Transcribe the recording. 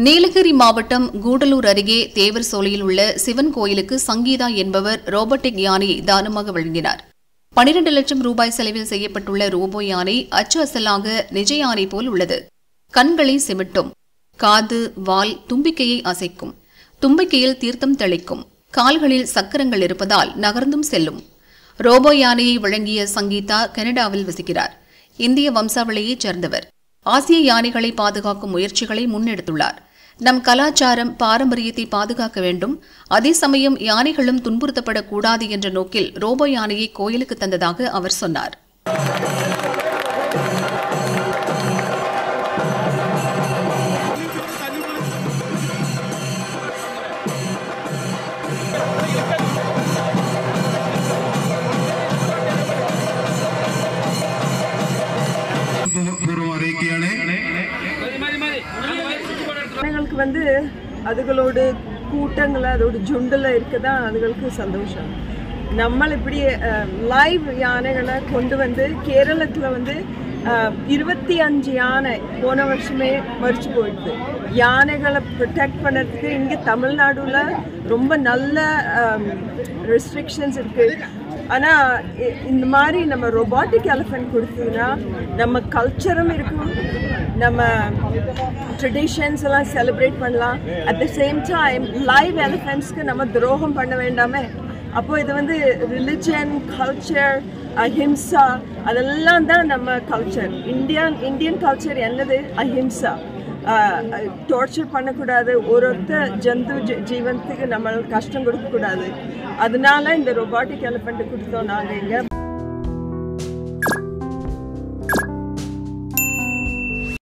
நீலகிரி மாவட்டம் கூடலூர் அருகே தேவர் சோலையில் உள்ள சிவன் கோயிலுக்கு சங்கீதா என்பவர் ரோபோட்டிக் யானையை தானமாக வழங்கினார் பனிரெண்டு லட்சம் ரூபாய் செலவில் செய்யப்பட்டுள்ள ரோபோ யானை அச்சு அசலாக நிஜ யானை போல் உள்ளது கண்களை சிமிட்டும் காது வால் தும்பிக்கையை அசைக்கும் தும்பிக்கையில் தீர்த்தம் தெளிக்கும் கால்களில் சக்கரங்கள் இருப்பதால் நகர்ந்தும் செல்லும் ரோபோ யானையை வழங்கிய சங்கீதா கனடாவில் வசிக்கிறார் இந்திய வம்சாவளியைச் சேர்ந்தவர் ஆசிய யானைகளை பாதுகாக்கும் முயற்சிகளை முன்னெடுத்துள்ளார் நம் கலாச்சாரம் பாரம்பரியத்தை பாதுகாக்க வேண்டும் அதே சமயம் யானைகளும் துன்புறுத்தப்படக்கூடாது என்ற நோக்கில் ரோபோ யானையை கோயிலுக்கு தந்ததாக அவர் சொன்னார் പൂർവ്വം അറിയിക്കുകയാണ് ஜனங்களுக்கு வந்து அதுகளோட கூட்டங்கள் அதோட ஜுண்டில் இருக்க தான் அதுகளுக்கு சந்தோஷம் நம்ம இப்படி லைவ் யானைகளை கொண்டு வந்து கேரளத்தில் வந்து அஹ், இருபத்தி அஞ்சு யானை போன வருஷமே மறிச்சு போயிடுது யானைகளை ப்ரொடெக்ட் பண்ணுறதுக்கு இங்கே தமிழ்நாடுல ரொம்ப நல்ல ரெஸ்ட்ரிக்ஷன்ஸ் இருக்குது ஆனால் இந்த மாதிரி நம்ம ரொபாட்டிக் எலிஃபென்ட் கொடுத்ததுன்னா நம்ம கல்ச்சரும் இருக்கும் நம்ம ட்ரெடிஷன்ஸ் எல்லாம் செலிப்ரேட் பண்ணலாம் at the same time live எலிஃபென்ட்ஸ்க்கு நம்ம துரோகம் பண்ண வேண்டாமே அப்போ இது வந்து ரிலிஜன் கல்ச்சர் அஹிம்சா அதெல்லாம் தான் நம்ம கல்ச்சர் இந்தியன் இந்தியன் கல்ச்சர் என்னது அஹிம்சா டார்ச்சர் பண்ணக்கூடாது ஒரு ஒருத்தர் ஜந்து ஜீ- ஜீவனத்துக்கு நம்ம கஷ்டம் கொடுக்கக்கூடாது அதனால இந்த ரொபாட்டிக் எலிஃபெண்ட் கொடுத்தோம் நாங்கள் இங்கே